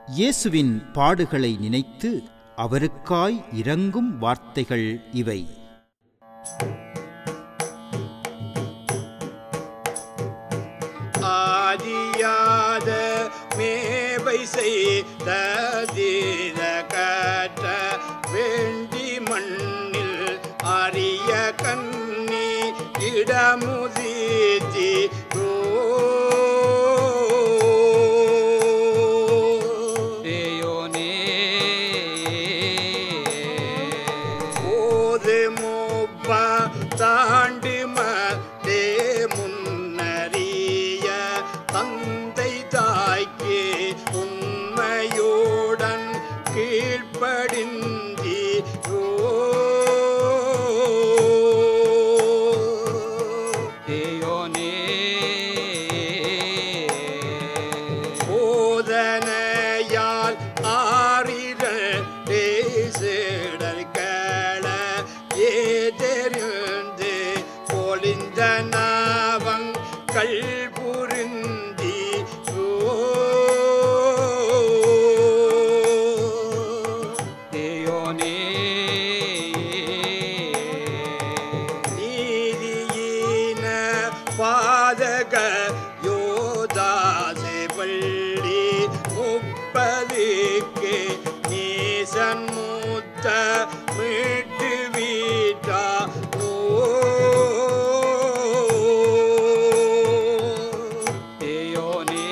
இயேசுவின் பாடுகளை நினைத்து அவருக்காய் இரங்கும் வார்த்தைகள் இவை ஆதியாத மேவை செய்த தீர கற்ற வேண்டி மண்ணில் அரிய கண்ணி இடமுதீதி தேயோனே போது மூப்ப தாண்டு மதே முன்னறிய தந்தை தாய்க்கு உண்மையுடன் கீழ்ப்படிந்தி தேயோனே போதனையால் ஆறிரல் தேசிடர்கள ஏதெருந்து பொலிந்த நாவங் கல்புருந்தி தேயோனே நீதியின பாதக யோதாசை பள்ளி முப்பதுக்கு நீசன் மூத்த மீட்டு வீட்டா தேயோனே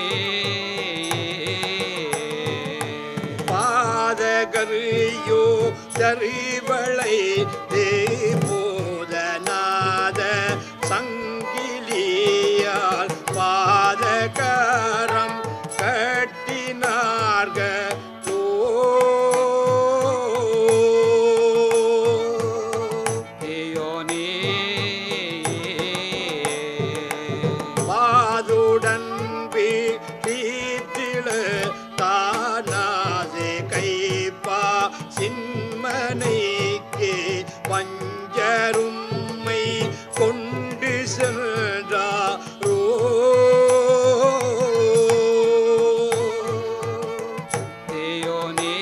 பாதகரியோ தறிவளை தேபோதநாத சங்கிலியால் பாதகரம் கட்டினார்க தேயோனே பாதுடன் வீட்டில தானாசே கைப்பா சின்மனைக்கு பஞ்சரும்மை கொண்டு சென்றாரோ தேயோனே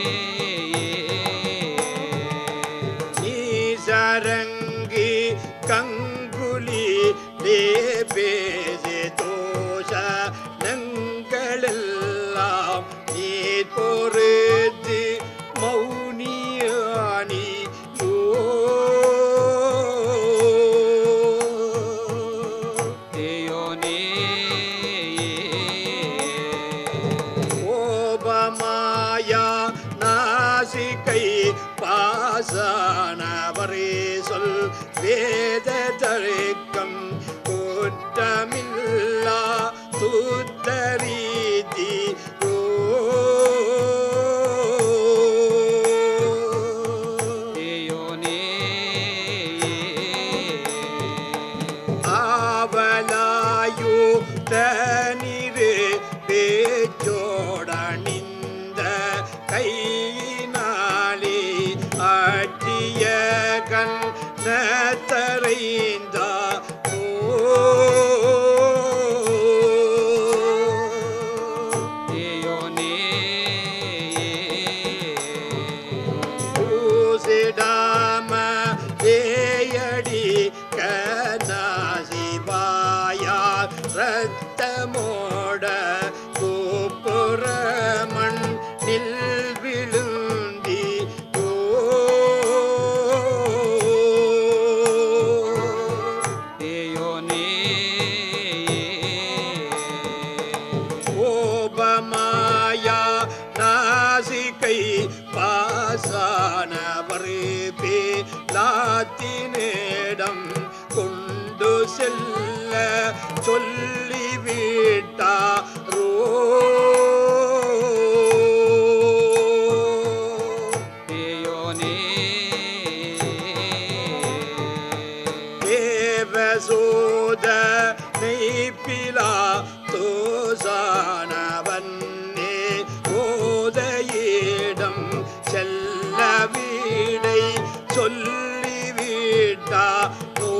நீசரங்கி கங்குலி லேபேசே தோஷ நங்களெல்லாம் நீர் பொறுத்து மௌனியானி தேயோனே கோபமாயா நாசிகை பாசனவரே சொல் வேத தழைக்கம் குற்றமில்லா துத்தரீதி தேயோனே ஆவலாயு தனிரு பேச்சோடணிந்த கையினாலே ஆட்டிய கண் நத்தரைந்தா தேயோனே பூசிடாம தேயடி கனாசிவாயா ரத்தமோட கூப்புற மண்ணில் விழுந்தி தேயோனே கோபமாயா நாசிகை பாசானவர் பேலாத்தினிடம் கொண்டு செல்ல சொல்லிவிட்டாரோ தேயோனே தேவசூத நெய்ப்பிலா தோசானவன்னே கோதையிடம் செல்ல வீடை சொல்லிவிட்டா ஓ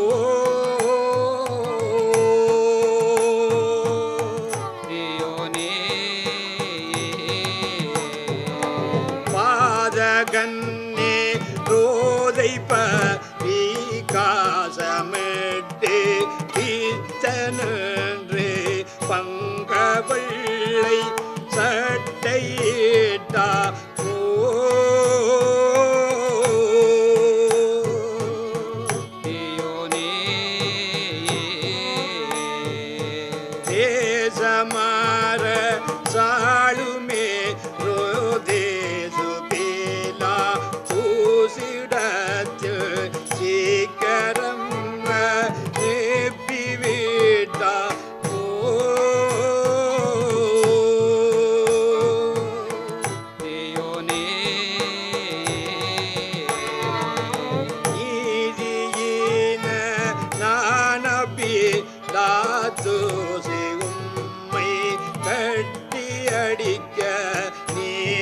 தேயோனே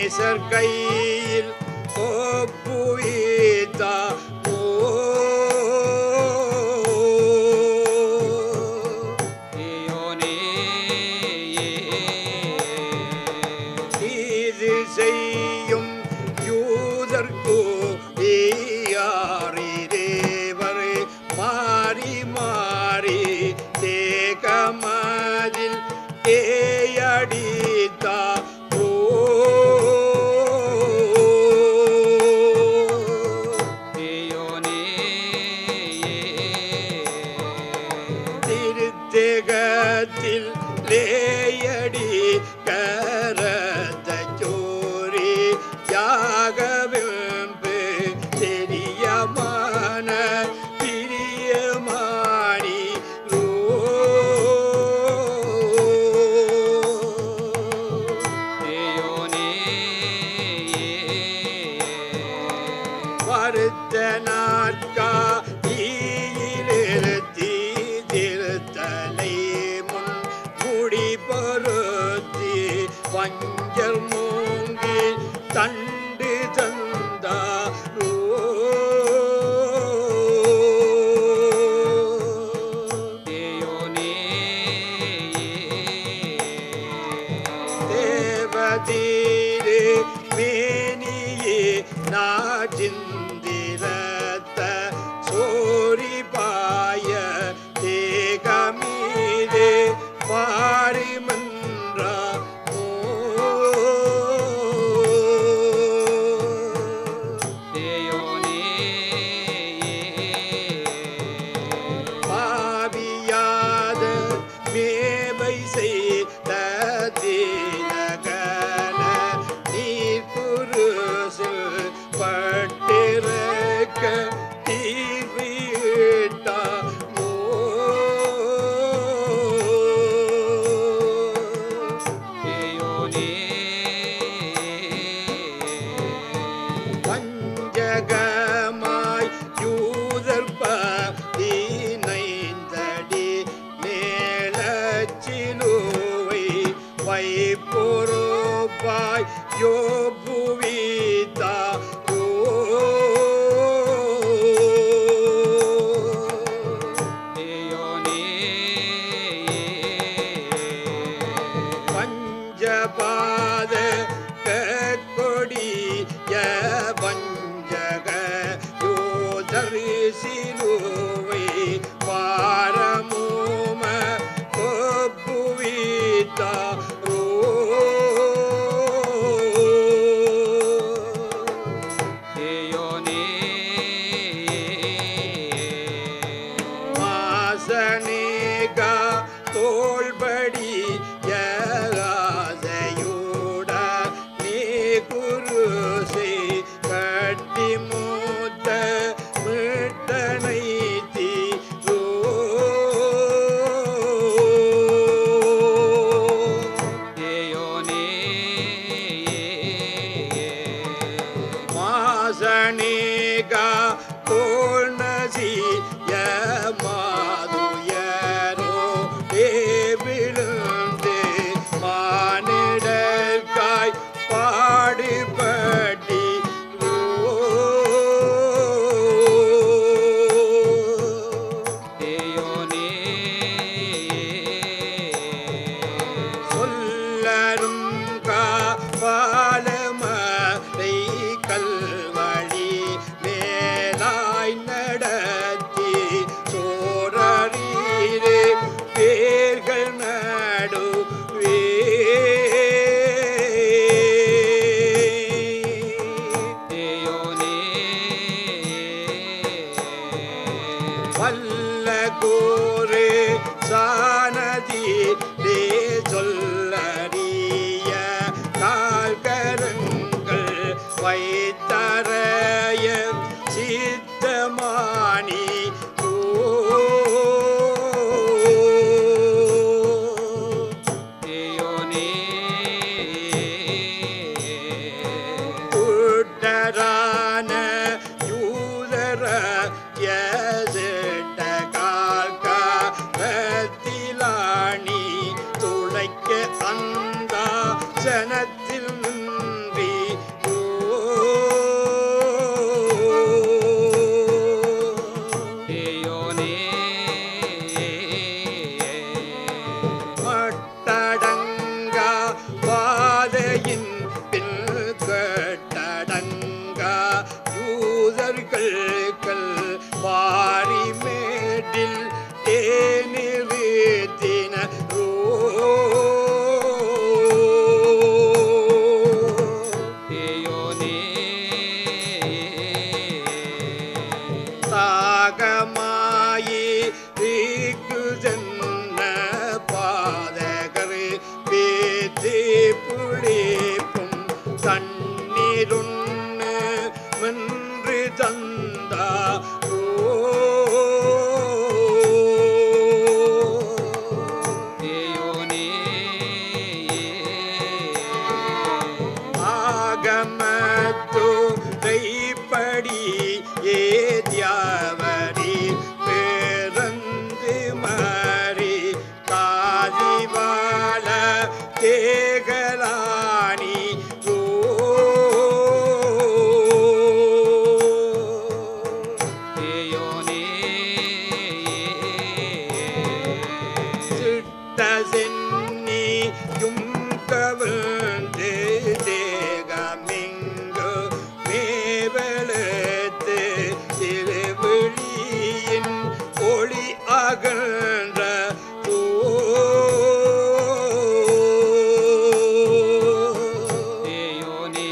நேசர் கையில் ஒப்புவித்தா தீயோனே இது செய்யும் யூதர்க்கு தேவர் மாறி மாறி தேகமதில் ஏயடித்தா தீயோனே திருத்தேகத்தில் லேயடி கரத சோரி யாகவெம்பு தெரியமான பிரியமாணி தீயோனே வருத்த நாட்கா ஈயிலிருத்தி திருத்தலை முன் முடி பொருத்தி பஞ்சர் மூங்கி தண்டு தந்தா தீயோனே தேவதீரே மேனியே நாச்சிந்திரத்த சோரி பாய தேகமீதே பாரிமன்றா தீயோனே பாவியாத மேவை செய்த தீனகன நீர் குருசில் பட்டிருக்க தீர்விட்டா தீயோனே பஞ்சகமாய் யூதர்ப தீனைந்தடி மேலச்சிலுவை வைப்பொருப்பாய் யோபுவிதா தீயோனே பஞ்சபாத கொடிய பஞ்சக யோதரி சிலுவை பாரமூம கொப்புவித்தா தண்ணீருண்ணு மென்று தந்தா தேயோனே ஆகமத்துரைப்படி ஏதியாவரி பேரந்து மாறி காதிவாள தேகலானி ஓ தேயோனே சிட்ட சென்னியும் கவிழ்ந்து தேகமிங்கு மேவலத்து திருவிழியின் ஒளி அகன்ற தேயோனே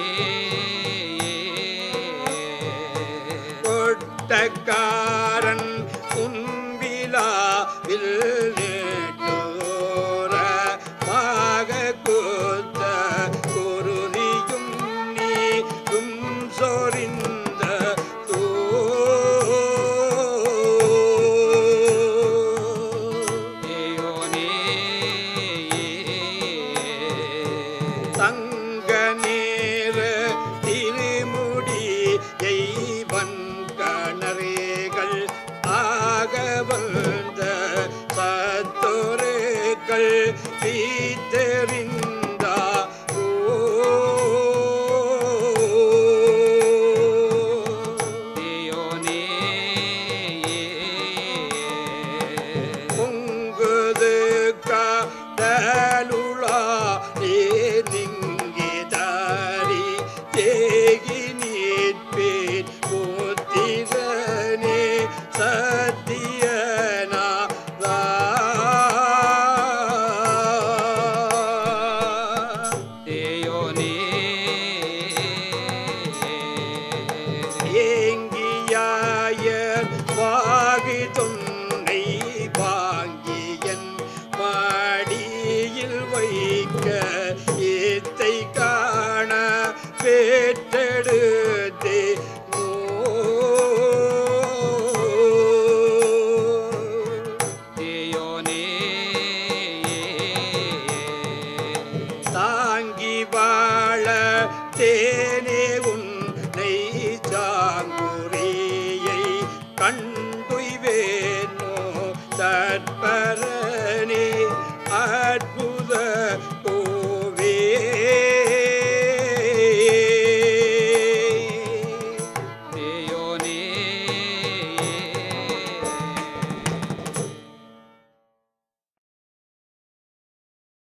கொட்டக்காரன் உன்விழாவில் நேட்டோர மாக கூத்த குருதியும் நீயும் சொரிந்த தோ தேயோனே தங்க நேர திருமுடி எய்வன் கணரேகள் ஆக வந்த சத்தொருக்கள் பீத்தெறிந்தா தேயோனே பொங்குது காடலுளா நீங்கி தாரி தேகி நீட்பேன் போத்திரனே சத்தியனா தேயோனே ஏங்கியாயர் வாகி தொன்னை வாங்கியன் மாடியில் வைக்க ஏத்தை காண பெற்றெடுத்தே தேயோனே தாங்கி வாழ தேனே உன்